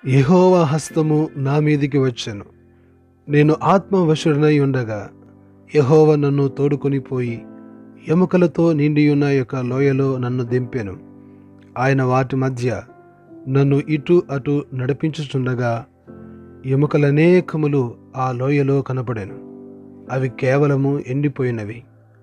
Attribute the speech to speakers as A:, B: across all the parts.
A: యెహోవా హస్తము నా మీదికి వచ్చెను నేను ఆత్మవశుడనై ఉండగా యెహోవా నన్ను తోడుకొని పోయి ఎముకలతో నిండియున్న యొక్క లోయలో నన్ను దింపెను ఆయన వాటి మధ్య నన్ను ఇటు అటు నడిపించుచుండగా ఎముకలనేకములు ఆ లోయలో కనపడెను అవి కేవలము ఎండిపోయినవి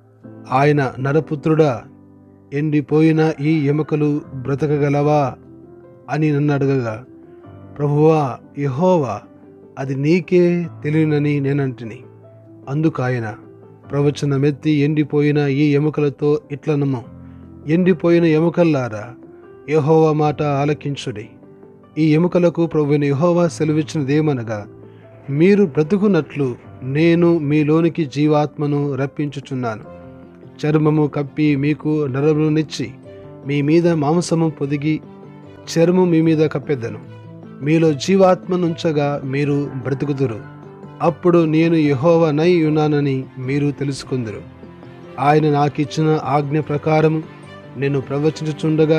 A: ఆయన నరపుత్రుడా ఎండిపోయిన ఈ ఎముకలు బ్రతకగలవా అని నన్ను అడగగా ప్రభువా యెహోవా అది నీకే తెలియనని నేనంటిని అందుకాయన ప్రవచనమెత్తి ఎండిపోయిన ఈ ఎముకలతో ఇట్లనము ఎండిపోయిన ఎముకల్లారా యెహోవా మాట ఆలకించుడి ఈ ఎముకలకు ప్రభుని యెహోవా సెలవిచ్చినదేమనగా మీరు బ్రతుకున్నట్లు నేను మీలోనికి జీవాత్మను రప్పించుచున్నాను చర్మము కప్పి మీకు నరమునిచ్చి మీ మీద మాంసము పొదిగి చర్మం మీ మీద కప్పెద్దను మీలో జీవాత్మనుంచగా మీరు బ్రతుకుదురు అప్పుడు నేను యెహోవానై ఉన్నానని మీరు తెలుసుకుందరు ఆయన నాకిచ్చిన ఆజ్ఞ ప్రకారం నేను ప్రవచించుచుండగా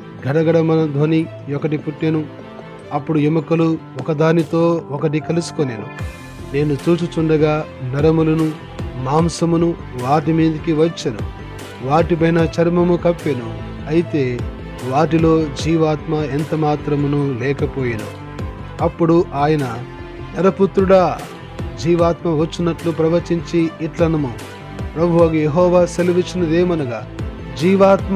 A: గడగడమన ధ్వని ఒకటి పుట్టెను అప్పుడు ఎముకలు ఒకదానితో ఒకటి కలుసుకొనేను నేను చూచుచుండగా నరములను మాంసమును వాటి మీదకి వచ్చెను వాటిపైన చర్మము కప్పెను అయితే వాటిలో జీవాత్మ ఎంత మాత్రమును లేకపోయెను అప్పుడు ఆయన నరపుత్రుడా జీవాత్మ వచ్చినట్లు ప్రవచించి ఇట్లనము ప్రభు యెహోవా సెలవిచ్చినదేమనగా జీవాత్మ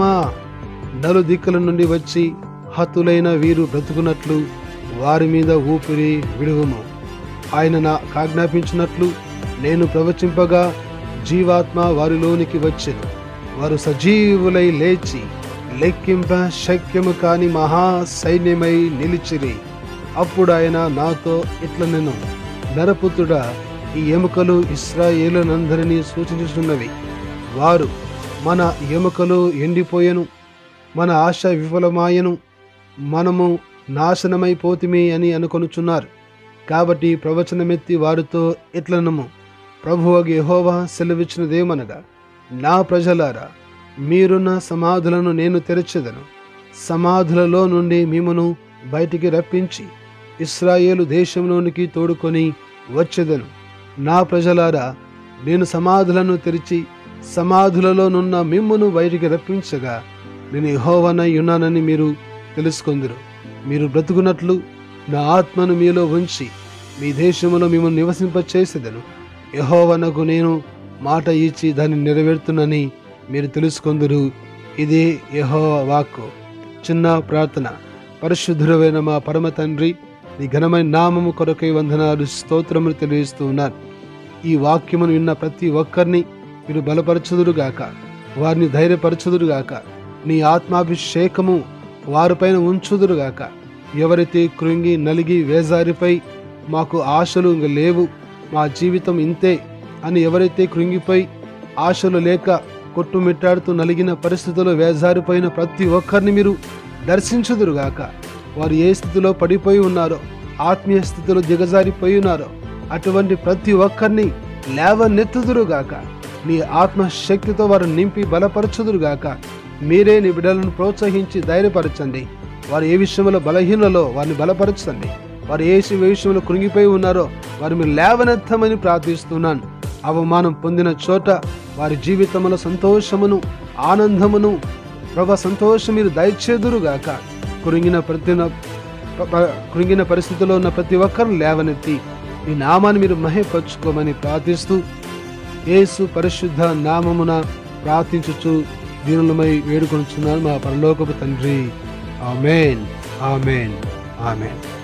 A: నలు దిక్కుల నుండి వచ్చి హతులైన వీరు బ్రతుకున్నట్లు వారి మీద ఊపిరి విడువము ఆయన నా ఆజ్ఞాపించినట్లు నేను ప్రవచింపగా జీవాత్మ వారిలోనికి వచ్చెను వారు సజీవులై లేచి లెక్కింప శక్యము కాని మహా సైన్యమై నిలిచిరి అప్పుడు ఆయన నాతో ఇట్ల నేను నరపుత్రుడా ఈ ఎముకలు ఇస్రాయేలునందరినీ సూచించుతున్నవి వారు మన ఎముకలు ఎండిపోయెను మన ఆశ విఫలమాయను మనము నాశనమైపోతిమి అని అనుకొనుచున్నారు కాబట్టి ప్రవచనమెత్తి వారితో ఇట్లనము ప్రభువు యెహోవా సెలవిచ్చినదేమనగా నా ప్రజలారా మీరున్న సమాధులను నేను తెరచెదను సమాధులలో నుండి మిమ్మను బయటికి రప్పించి ఇస్రాయేలు దేశంలోనికి తోడుకొని వచ్చెదను నా ప్రజలారా నేను సమాధులను తెరిచి సమాధులలో నున్న మిమ్మును బయటికి రప్పించగా నేను యెహోవానై ఉన్నానని మీరు తెలుసుకొందురు మీరు బ్రతుకున్నట్లు నా ఆత్మను మీలో ఉంచి మీ దేశములో మిమ్మల్ని నివసింపచేసేదను యహోవనకు నేను మాట ఇచ్చి దాన్ని నెరవేరుతున్నని మీరు తెలుసుకొందురు ఇదే యహో వాక్కు చిన్న ప్రార్థన పరిశుద్ధుడమైన మా పరమ తండ్రి నీ ఘనమైన నామము కొరకై వందనాలు స్తోత్రములు తెలియజేస్తూ ఉన్నారు ఈ వాక్యమును విన్న ప్రతి ఒక్కరిని మీరు బలపరచుదురుగాక వారిని ధైర్యపరచుదురుగాక నీ ఆత్మాభిషేకము వారిపైన ఉంచుదురుగాక ఎవరైతే కృంగి నలిగి వేజారిపై మాకు ఆశలు ఇంక లేవు మా జీవితం ఇంతే అని ఎవరైతే కృంగిపోయి ఆశలు లేక కొట్టుమిట్టాడుతూ నలిగిన పరిస్థితుల్లో వేజారిపోయిన ప్రతి ఒక్కరిని మీరు దర్శించుదురుగాక వారు ఏ స్థితిలో పడిపోయి ఉన్నారో ఆత్మీయ స్థితిలో దిగజారిపోయి ఉన్నారో అటువంటి ప్రతి ఒక్కరిని లేవనెత్తుదురుగాక నీ ఆత్మశక్తితో వారు నింపి బలపరచుదురుగాక మీరే నీ బిడ్డలను ప్రోత్సహించి ధైర్యపరచండి వారు ఏ విషయంలో బలహీనలో వారిని బలపరచండి వారు ఏ విషయంలో కృంగిపోయి ఉన్నారో వారు మీరు లేవనెత్తమని ప్రార్థిస్తున్నాను అవమానం పొందిన చోట వారి జీవితంలో సంతోషమును ఆనందమును ప్రభా సంతోషం మీరు దయచేదురుగాక కృంగిన ప్రతి కృంగిన పరిస్థితిలో ఉన్న ప్రతి ఒక్కరు లేవనెత్తి ఈ నామాన్ని మీరు మహేపరుచుకోమని ప్రార్థిస్తూ యేసు పరిశుద్ధ నామమున ప్రార్థించుచు దీనులమై వేడుకొనుచున్నాను మా పరలోకపు తండ్రి ఆమెన్ ఆమెన్ ఆమెన్